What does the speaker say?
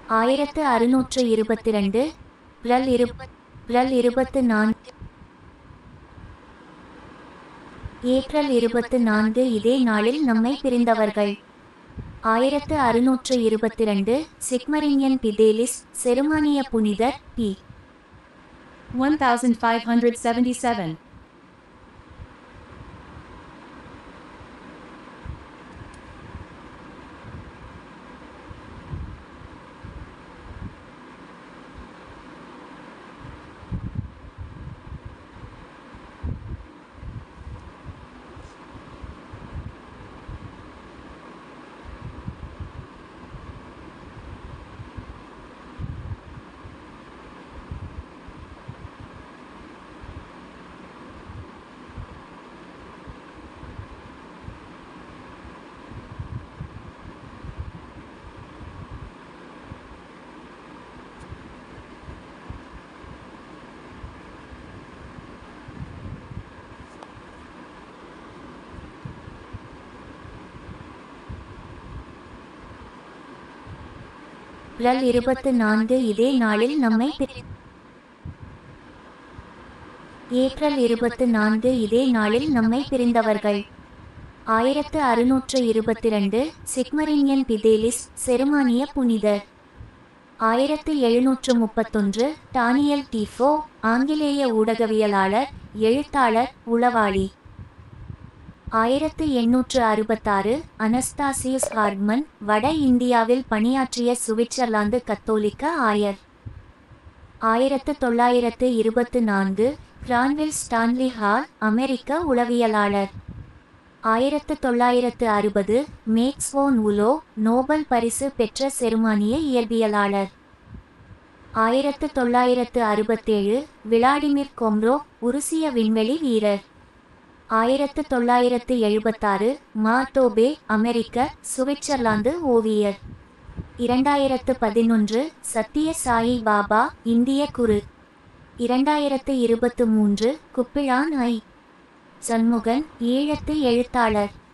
ஆயிரத்து அறுநூற்று இருபத்தி ரெண்டு பிறல் இரு பிறல் இருபத்து நான்கு ஏப்ரல் இருபத்து நான்கு இதே நாளில் நம்மை பிரிந்தவர்கள் ஆயிரத்து அறுநூற்று இருபத்தி ரெண்டு சிக்மரினியன் பிதேலிஸ் செருமானிய புனிதர் பி 1577. பிறல் இருபத்து நான்கு இதே நாளில் நம்மை பிரி ஏப்ரல் இருபத்து நான்கு இதே நாளில் நம்மை பிரிந்தவர்கள் ஆயிரத்து அறுநூற்று இருபத்தி ரெண்டு சிக்மரினியன் பிதேலிஸ் செருமானிய புனிதர் ஆயிரத்து எழுநூற்று முப்பத்தொன்று டானியல் டீஃபோ ஆங்கிலேய ஊடகவியலாளர் எழுத்தாளர் உளவாளி ஆயிரத்து எண்ணூற்று அறுபத்தாறு அனஸ்தாசியுஸ் ஹார்ட்மன் வட இந்தியாவில் பணியாற்றிய சுவிட்சர்லாந்து கத்தோலிக்க ஆயர் ஆயிரத்து தொள்ளாயிரத்து இருபத்து நான்கு கிரான்வில் ஸ்டான்லி ஹால் அமெரிக்க உளவியலாளர் ஆயிரத்து தொள்ளாயிரத்து அறுபது மேக்ஸ்வோன் உலோ நோபல் பரிசு பெற்ற செருமானிய இயற்பியலாளர் ஆயிரத்து தொள்ளாயிரத்து அறுபத்தேழு விளாடிமிர் கொம்ரோ உருசிய விண்வெளி வீரர் ஆயிரத்து தொள்ளாயிரத்து எழுபத்தாறு மார்டோபே அமெரிக்க சுவிட்சர்லாந்து ஓவியர் இரண்டாயிரத்து பதினொன்று சத்திய சாயி பாபா இந்திய குரு இரண்டாயிரத்து இருபத்து மூன்று குப்பிழான் ஐ சண்முகன் ஈழத்து எழுத்தாளர்